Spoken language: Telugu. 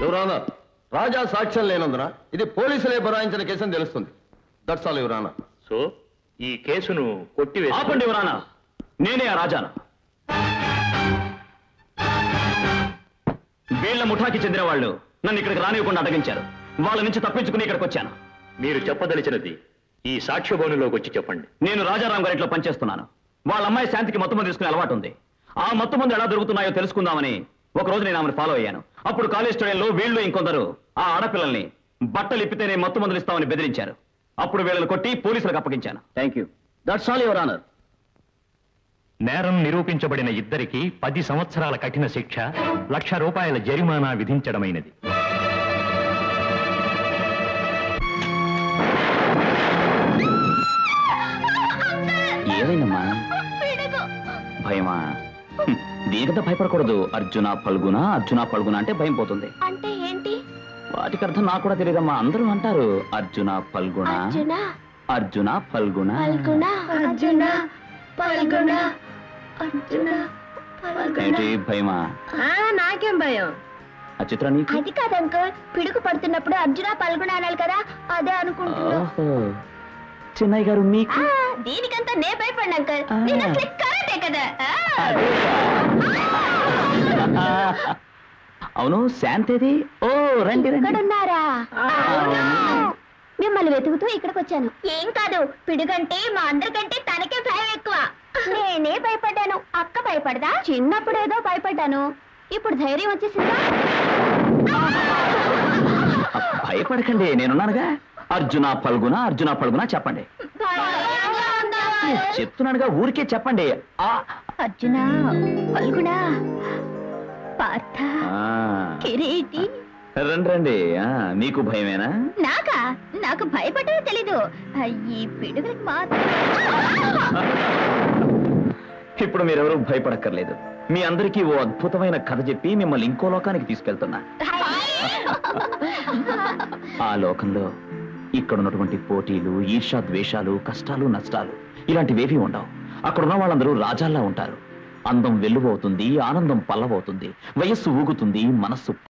యువరానా రాజా సాక్ష్యం లేనందున ఇది పోలీసులే బరాయించిన కేసు అని తెలుస్తుంది దట్స్ ఆల్ యువరానా సో ఈ కేసును కొట్టివేసి ఆపండి ఎవరానా నేనే ఆ రాజాను వీళ్ళ ముఠాకి చెందిన వాళ్ళు నన్ను ఇక్కడికి రానివ్వకుండా అడగించారు వాళ్ళ నుంచి తప్పించుకుని ఇక్కడికి వచ్చాను మీరు చెప్పదలిచినది ఈ సాక్ష్య భవనంలోకి వచ్చి చెప్పండి నేను రాజారాం గారింట్లో పనిచేస్తున్నాను వాళ్ళ అమ్మాయి శాంతికి మొత్తం మంది తీసుకునే అలవాటు ఉంది ఆ మొత్తం మంది ఎలా దొరుకుతున్నాయో తెలుసుకుందామని ఒక రోజు నేను ఆమెను ఫాలో అయ్యాను అప్పుడు కాలేజ్ స్టూడెంట్లో వీళ్ళు ఇంకొందరు ఆ ఆడపిల్లల్ని బట్టలు ఇప్పితేనే మొత్తం మందులు ఇస్తామని బెదిరించారు అప్పుడు వీళ్ళని కొట్టి పోలీసులకు అప్పగించాను thank you that's all your honour నేరం నిరూపించబడిన ఇద్దరికి పది సంవత్సరాల కఠిన శిక్ష లక్ష రూపాయల జరిమానా విధించడమైనది ఏమైందమ్మా భయమా హ్మ్, దీనికంత భయపడకూడదు అర్జున పల్గున అర్జున పల్గున అంటే భయం పోతుంది అంటే ఏంటి వాటికి అర్థం నాకు కూడా తెలియదమ్మా అందరూ అంటారు అర్జున పల్గుణ అర్జున అర్జున పల్గుణ పల్గుణ అర్జున పల్గుణ అర్జున ఏంటి భయమా నాకేం భయం ఆ చిత్ర నీకు అది కాదు అంకుల్ పిడుగు పడుతున్నప్పుడు అర్జున పల్గుణ అనాలి కదా అదే అనుకుంటున్నా ఓహో చిన్నయ్య గారు మీకు ఆ, దీనికంతా నే భయపడిన అంకుల్ ఆ. నేను అసలు కరాటే కదా ఆ. అవును శాంతేది ఓ రండి రండి ఇక్కడున్నారా మిమ్మల్ని వెతుకుతూ ఇక్కడికి వచ్చాను ఏం కాదు పిడుగంటే మా అందరికంటే తనకే భయం ఎక్కువ నేనే భయపడ్డాను అక్క భయపడదా చిన్నప్పుడు ఏదో భయపడ్డాను ఇప్పుడు ధైర్యం వచ్చేసిందా భయపడకండి నేనున్నానుగా అర్జున పల్గున అర్జున పల్గున చెప్పండి చెప్తున్నానుగా ఊరికే చెప్పండి ఆ అర్జున పల్గుణ పార్థ ఆ. కిరీటి రండి రండి ఆ, మీకు భయమేనా నాకా నాకు భయపడే తెలీదు ఆ, ఈ పిడుగులకు మాత్రం ఇప్పుడు మీరెవరూ భయపడక్కర్లేదు మీ అందరికీ ఓ అద్భుతమైన కథ చెప్పి మిమ్మల్ని ఇంకో లోకానికి తీసుకెళ్తున్నా ఆ లోకంలో ఇక్కడ ఉన్నటువంటి పోటీలు ఈర్షా ద్వేషాలు కష్టాలు నష్టాలు ఇలాంటివేవీ ఉండవు అక్కడ ఉన్న వాళ్ళందరూ రాజాల్లా ఉంటారు అందం వెల్లువవుతుంది ఆనందం పల్లవవుతుంది వయస్సు ఊగుతుంది మనస్సు